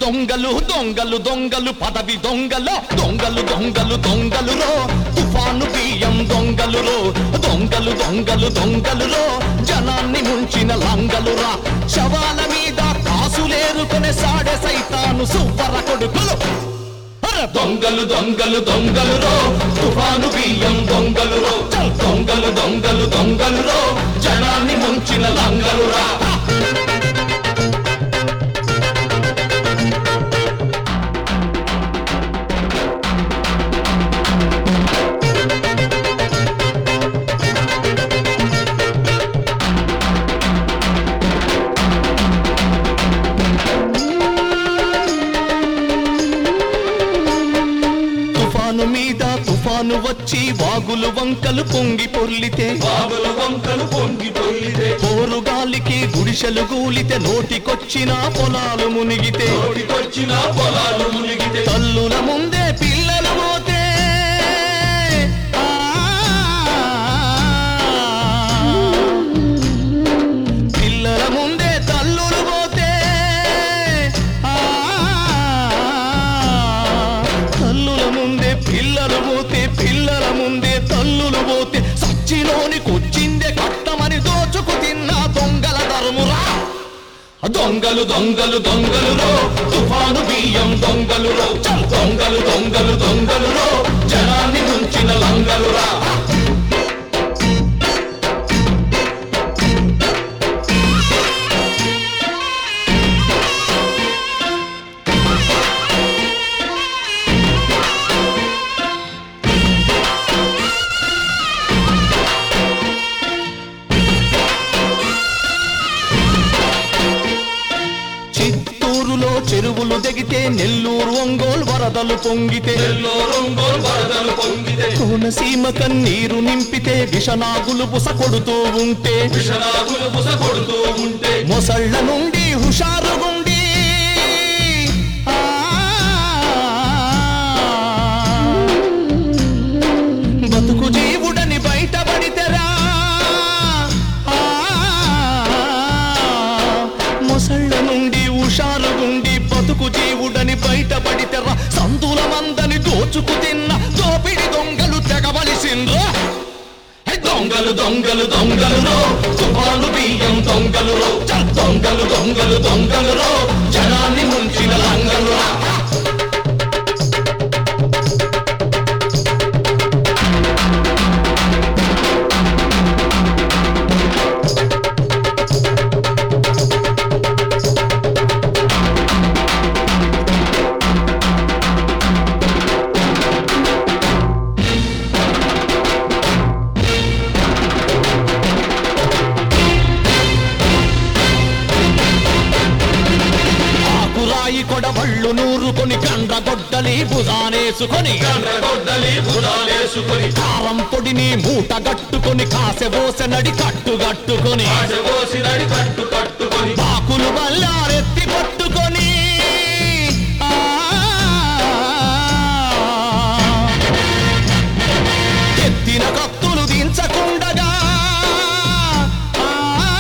దొంగలు దొంగలు దొంగలు పదవి దొంగలు దొంగలు దొంగలు దొంగలు రో తుఫాను బియ్యం దొంగలు రో దొంగలు దొంగలు దొంగలు రో జనాన్ని ముంచిన లంగలు రా శవాల మీద కాసులేరుకొనే సాడే సైతాను సువ్వర కొడుకులు అర దొంగలు దొంగలు దొంగలు రో తుఫాను బియ్యం దొంగలు రో చల్ దొంగలు దొంగలు దొంగలు రో జనాన్ని ముంచిన లంగలు రా తుఫాను మీద తుఫాను వచ్చి వాగులు వంకలు పొంగి పొర్లితే బాబుల వంకలు పొంగి పొల్లిదే పోరుగాలికి గుడిసెలు గూలితే నోటికొచ్చిన పొలాలు మునిగితే నోటికొచ్చిన పొలాలు మునిగితే తల్లుల ముందే పిల్లలు పోతే ఆ, పిల్లల ముందే తల్లులు పోతే ఆ, తల్లుల ముందే పిల్లలు పోతే పిల్లల ముందే తల్లులు పోతే సచ్చిలోనికొచ్చిందే కట్టమని దోచుకు తిన్న దొంగల ధర్మురా దొంగలు దొంగలు దొంగలు రో తుఫాను బియ్యం దొంగలు రో చల్ దొంగలు దొంగలు దొంగలు రో జనాన్ని ముంచిన లంగలు రా చిత్తూరులో చెరువులు దిగితే నెల్లూరు ఒంగోలు వరదలు పొంగితే ఎల్లో రంగోలు వరదలు పొంగితే కోనసీమ కన్నీరు నింపితే విషనాగులు బుస కొడుతూ ఉంటే విషనాగులు బుస కొడుతూ ఉంటే మొసళ్ళ నుండి హుషారుగుండి ఆ, బతుకు జీవుడని బయటపడితేరా ఆ, మొసళ్ళ నుండి హుషారుగుండి బతుకు జీవుడని బయటపడితేరా సంతుల మందని దోచుకు తిన్న దోపిడి దొంగలు తెగవలసిండ్రా హే దొంగలు దొంగలు దొంగలు రో తుఫాను బియ్యం దొంగలు రో చల్ దొంగలు దొంగలు దొంగలు రో జనాన్ని ముంచిన లంగలు రా ఆకురాయి కొడవళ్ళు నూరుకొని కండ్రగొడ్డలి భుజానేసుకొని గొడ్డలి భుజాలేసుకొని కారం పొడిని మూట గట్టుకొని కాసెబోసె నడి కట్టుగట్టుకొని ఆశపోసినడి కట్టు కట్టుకొని బాకులు బల్లారెత్తి పట్టుకొని ఆ, ఎత్తిన కత్తులు దించకుండగా ఆ,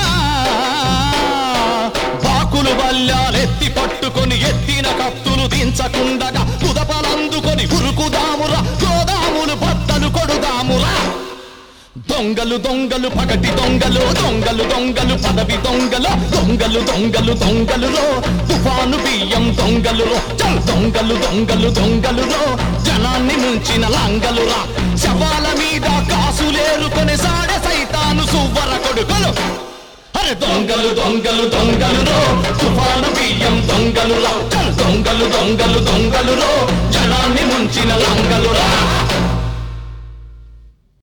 బాకులు బల్లాలెత్తి పట్టుకొని ఎత్తిన కత్తులు దించకుండగా కుదపలందుకొని ఉరుకుదామురా గోదాములు బద్దలు కొడుదామురా దొంగలు దొంగలు పగటి దొంగలు దొంగలు దొంగలు పదవి దొంగలు దొంగలు దొంగలు దొంగలు రో తుఫాను బియ్యం దొంగలు రో చల్ దొంగలు దొంగలు దొంగలు రో జనాన్ని ముంచిన లంగలు రా శవాల మీద కాసులేరుకొని సాడే సైతాను సువ్వర కొడుకులు అరే దొంగలు దొంగలు దొంగలు రో తుఫాను బియ్యం దొంగలు రా చల్ దొంగలు దొంగలు దొంగలు రో జనాన్ని ముంచిన లంగలు రా